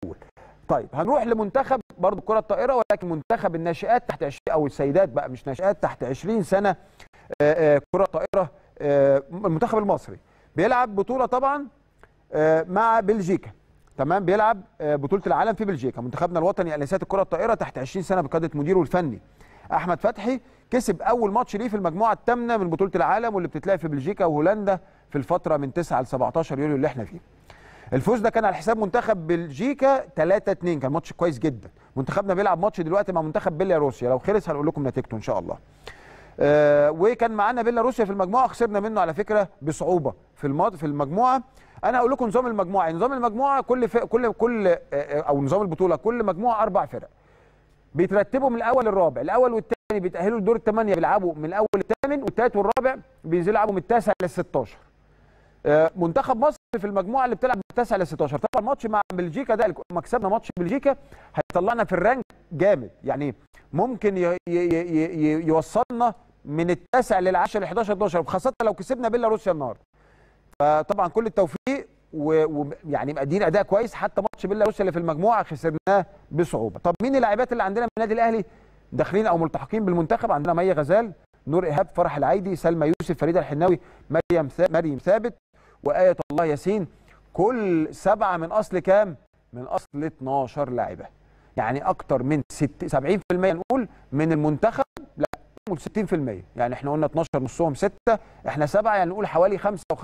الاول طيب هنروح لمنتخب برضو كره الطائره ولكن منتخب الناشئات تحت 20 او السيدات بقى مش ناشئات تحت 20 سنه آه، آه، كره طائره آه، المنتخب المصري بيلعب بطوله طبعا آه، مع بلجيكا تمام بيلعب آه، بطوله العالم في بلجيكا منتخبنا الوطني انسات الكره الطائره تحت 20 سنه بقياده مديره الفني احمد فتحي كسب اول ماتش ليه في المجموعه الثامنه من بطوله العالم واللي بتتلعب في بلجيكا وهولندا في الفتره من 9 ل 17 يوليو اللي احنا فيه الفوز ده كان على حساب منتخب بلجيكا 3 2 كان ماتش كويس جدا منتخبنا بيلعب ماتش دلوقتي مع منتخب بيلاروسيا لو خلص هنقول لكم نتيجته ان شاء الله آه وكان معانا بيلاروسيا في المجموعه خسرنا منه على فكره بصعوبه في الماضي في المجموعه انا هقول لكم نظام المجموعه نظام المجموعه كل ف... كل كل آه، آه، او نظام البطوله كل مجموعه اربع فرق بيترتبوا من الاول للرابع الاول والثاني بيتاهلوا لدور الثمانيه بيلعبوا من الاول للثامن والثالث والرابع بينزلوا يلعبوا من التاسع لل 16 آه، منتخب مصر في المجموعه اللي بتلعب من التاسع لل 16 طبعا الماتش مع بلجيكا ده مكسبنا ماتش بلجيكا هيطلعنا في الرانك جامد يعني ممكن ي... ي... ي... ي... يوصلنا من التاسع للعاشر ل 11 12 خاصه لو كسبنا بيلاروسيا النهارده فطبعا كل التوفيق ويعني مقدمين اداء كويس حتى ماتش بيلاروسيا اللي في المجموعه خسرناه بصعوبه طب مين اللاعبات اللي عندنا من النادي الاهلي داخلين او ملتحقين بالمنتخب عندنا مي غزال نور ايهاب فرح العيدي سلمى يوسف فريده الحناوي مريم ثا- مريم ثابت وايه الله ياسين كل سبعه من اصل كام من اصل 12 لاعبه يعني اكتر من ست 70% نقول من المنتخب لا نقول 60% يعني احنا قلنا 12 نصهم 6 احنا سبعه يعني نقول حوالي 55%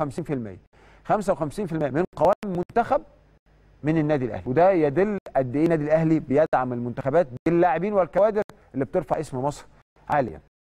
55% من قوام المنتخب من النادي الاهلي وده يدل قد ايه النادي الاهلي بيدعم المنتخبات باللاعبين والكوادر اللي بترفع اسم مصر عاليا